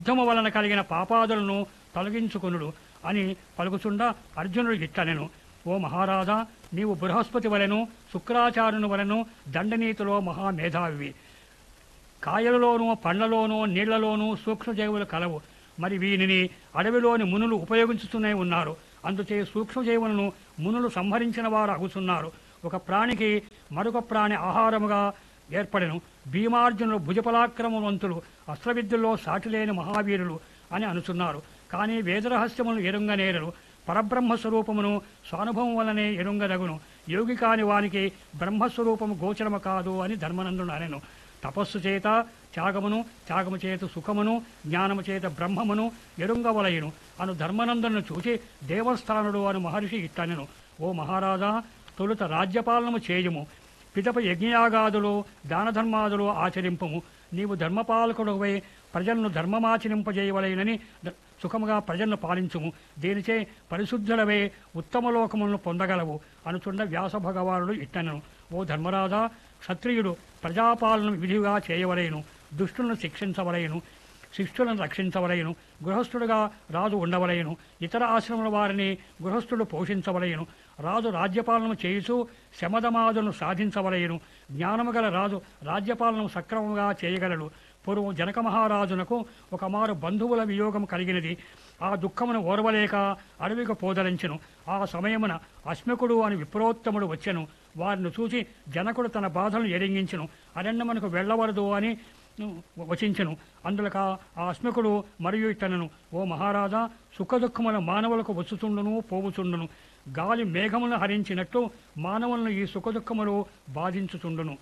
యుద్ధము వలన కలిగిన పాపాదులను తొలగించుకొనుడు అని పలుకుచుండా అర్జునుడు ఇట్లనెను ఓ మహారాజా నీవు బృహస్పతి వలెను శుక్రాచార్యుని వలెను దండనీతిలో మహామేధావి కాయలలోనూ పండ్లలోనూ నీళ్లలోనూ సూక్ష్మజీవులు కలవు మరి వీనిని అడవిలోని మునులు ఉపయోగించుతూనే ఉన్నారు అందుచే సూక్ష్మజీవులను మునులు సంహరించిన వారు అగుతున్నారు ఒక ప్రాణికి మరొక ప్రాణి ఆహారముగా ఏర్పడెను భీమార్జునులు భుజపలాక్రమవంతులు అస్త్రవిద్యల్లో సాటిలేని మహావీరులు అని అనుచున్నారు కానీ వేదరహస్యములను ఎరుంగనేరరు పరబ్రహ్మ స్వరూపమును స్వానుభవం వలనే ఎరుంగదగును యోగి కాని వానికి బ్రహ్మస్వరూపము గోచరము కాదు అని ధర్మనందుడు అనెను తపస్సు చేత త్యాగమును త్యాగము చేత సుఖమును జ్ఞానము చేత బ్రహ్మమును ఎరుంగవలయును అను ధర్మనందను చూచి దేవస్థానుడు అను మహర్షి ఇట్టనెను ఓ మహారాజా తొలుత రాజ్యపాలనము చేయుము పిదప యజ్ఞయాగాదులు దానధర్మాదులు ఆచరింపము నీవు ధర్మపాలకుడువై ప్రజలను ధర్మమాచరింపజేయవలెనని ద- సుఖముగా ప్రజలను పాలించుము దీనిచే పరిశుద్ధుడవై ఉత్తమ లోకములను పొందగలవు అనుచుండ వ్యాస భగవానుడు ఇట్టనను ఓ ధర్మరాజా క్షత్రియుడు ప్రజాపాలన విధిగా చేయవలేను దుష్టులను శిక్షించవలేను శిష్యులను రక్షించవలయను గృహస్థుడుగా రాజు ఉండవలయను ఇతర ఆశ్రముల వారిని గృహస్థుడు పోషించవలయను రాజు రాజ్యపాలన చేయుచు శమదమాదులను సాధించవలయను జ్ఞానము గల రాజు రాజ్యపాలన సక్రమంగా చేయగలడు పూర్వం జనక మహారాజునకు ఒక మారు బంధువుల వియోగం కలిగినది ఆ దుఃఖమును ఓర్వలేక అడవికి పోదలించెను ఆ సమయమున అశ్మకుడు అని విప్రోత్తముడు వచ్చెను వారిని చూసి జనకుడు తన బాధలను ఎరింగించెను అరణ్యమునకు వెళ్ళవలదు అని వచించెను అందులక ఆ అస్మికుడు మరియు ఇతనను ఓ మహారాజా సుఖదుఖముల మానవులకు వచ్చుచుండును పోవుచుండును గాలి మేఘములను హరించినట్టు మానవులను ఈ సుఖదుఖములు బాధించుచుండును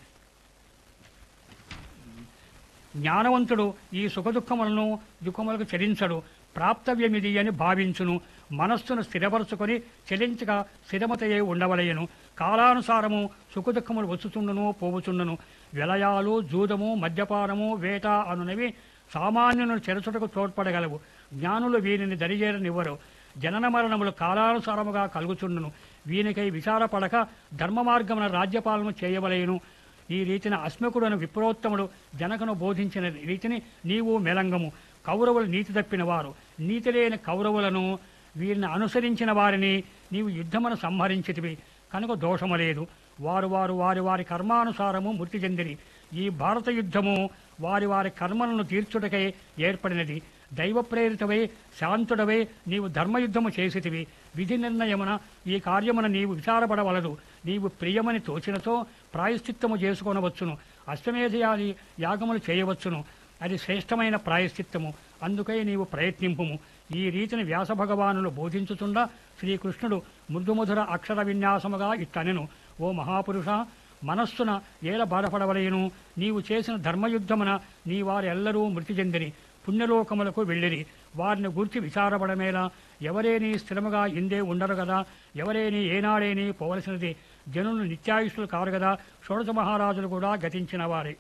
జ్ఞానవంతుడు ఈ సుఖదుఖములను దుఃఖములకు చెలించడు ప్రాప్తవ్యమిది అని భావించును మనస్సును స్థిరపరచుకొని చెలించక స్థిరమతయే ఉండవలయను కాలానుసారము సుఖదుఖములు వచ్చుచుండును పోవుచుండును విలయాలు జూదము మద్యపానము వేట అనునవి సామాన్యులను చెరచుటకు తోడ్పడగలవు జ్ఞానులు వీరిని దరిచేరనివ్వరు జనన మరణములు కాలానుసారముగా కలుగుచుండును వీనికై విచారపడక ధర్మ మార్గమున రాజ్యపాలన చేయవలయను ఈ రీతిన అస్మకుడను విప్రోత్తముడు జనకను బోధించిన రీతిని నీవు మెలంగము కౌరవులు నీతి తప్పిన వారు నీతి లేని కౌరవులను వీరిని అనుసరించిన వారిని నీవు యుద్ధమును సంహరించితివి కనుక దోషము లేదు వారు వారు వారి వారి కర్మానుసారము మృతి చెందిరి ఈ భారత యుద్ధము వారి వారి కర్మలను తీర్చుటకై ఏర్పడినది దైవ ప్రేరితవై శాంతుడవై నీవు ధర్మయుద్ధము చేసితివి విధి నిర్ణయమున ఈ కార్యమున నీవు విచారపడవలదు నీవు ప్రియమని తోచినతో ప్రాయశ్చిత్తము చేసుకొనవచ్చును అశ్వమేధయాది యాగములు చేయవచ్చును అది శ్రేష్టమైన ప్రాయశ్చిత్తము అందుకై నీవు ప్రయత్నింపుము ఈ రీతిని వ్యాస భగవానులు బోధించుచుండా శ్రీకృష్ణుడు మృదుమధుర అక్షర విన్యాసముగా ఇట్టనెను ఓ మహాపురుష మనస్సున ఏల బాధపడవలయను నీవు చేసిన ధర్మయుద్ధమున నీ వారెల్లరూ మృతి చెందిరి పుణ్యలోకములకు వెళ్ళిరి వారిని గుర్చి విచారపడమేలా ఎవరేని స్థిరముగా ఇందే ఉండరు కదా ఎవరేని ఏనాడేని పోవలసినది జనులు నిత్యాయుషులు కారు కదా షోడశ మహారాజులు కూడా గతించిన వారే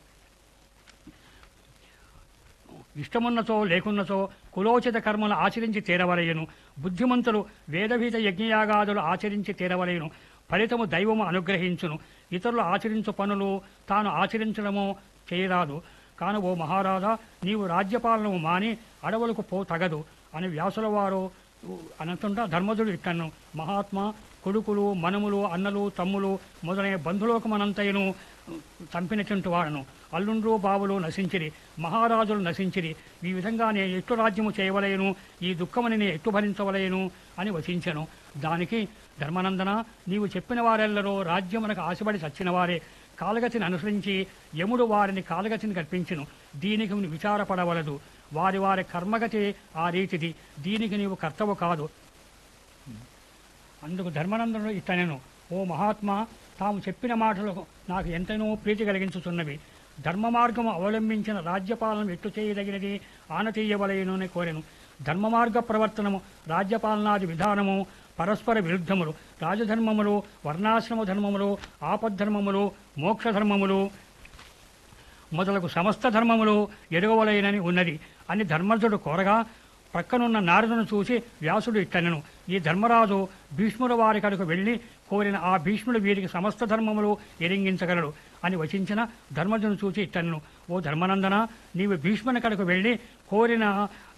ఇష్టమున్నచో లేకున్నచో కులోచిత కర్మలు ఆచరించి తీరవలయను బుద్ధిమంతులు వేదభీత యజ్ఞయాగాదులు ఆచరించి తీరవలయను ఫలితము దైవము అనుగ్రహించును ఇతరులు ఆచరించు పనులు తాను ఆచరించడము చేయరాదు కాను ఓ మహారాజా నీవు రాజ్యపాలనము మాని అడవులకు పో తగదు అని వ్యాసుల వారు అనంతుంటా ధర్మజుడు ఇట్టను మహాత్మా కొడుకులు మనములు అన్నలు తమ్ములు మొదలైన బంధులోకమనంతయును చంపినటువంటి వాడను అల్లుండ్రు బావులు నశించిరి మహారాజులు నశించిరి ఈ విధంగా నేను ఎట్టు రాజ్యము చేయవలయను ఈ దుఃఖమని నేను ఎట్టు భరించవలయను అని వచించెను దానికి ధర్మనందన నీవు చెప్పిన వారెల్లరూ రాజ్యమునకు ఆశపడి చచ్చిన వారే కాలగతిని అనుసరించి యముడు వారిని కాలగతిని కల్పించును దీనికి నీవు విచారపడవలదు వారి వారి కర్మగతి ఆ రీతిది దీనికి నీవు కర్తవు కాదు అందుకు ధర్మనందనుడు ఇతనెను ఓ మహాత్మా తాము చెప్పిన మాటలు నాకు ఎంతనో ప్రీతి కలిగించుతున్నవి ధర్మ మార్గము అవలంబించిన రాజ్యపాలన ఎట్టు చేయదగినది ఆనతీయవలయను అని కోరెను ధర్మ మార్గ ప్రవర్తనము రాజ్యపాలనాది విధానము పరస్పర విరుద్ధములు రాజధర్మములు వర్ణాశ్రమ ధర్మములు ఆపద్ధర్మములు మోక్షధర్మములు మొదలగు సమస్త ధర్మములు ఎరుగవలయనని ఉన్నది అని ధర్మజుడు కోరగా ప్రక్కనున్న నారదును చూసి వ్యాసుడు ఇట్టనెను ఈ ధర్మరాజు భీష్ముడు వారి కడకు వెళ్ళి కోరిన ఆ భీష్ముడు వీరికి సమస్త ధర్మములు ఎరింగించగలడు అని వచించిన ధర్మజును చూసి ఇట్టనెను ఓ ధర్మనందన నీవు భీష్ముని కడకు వెళ్ళి కోరిన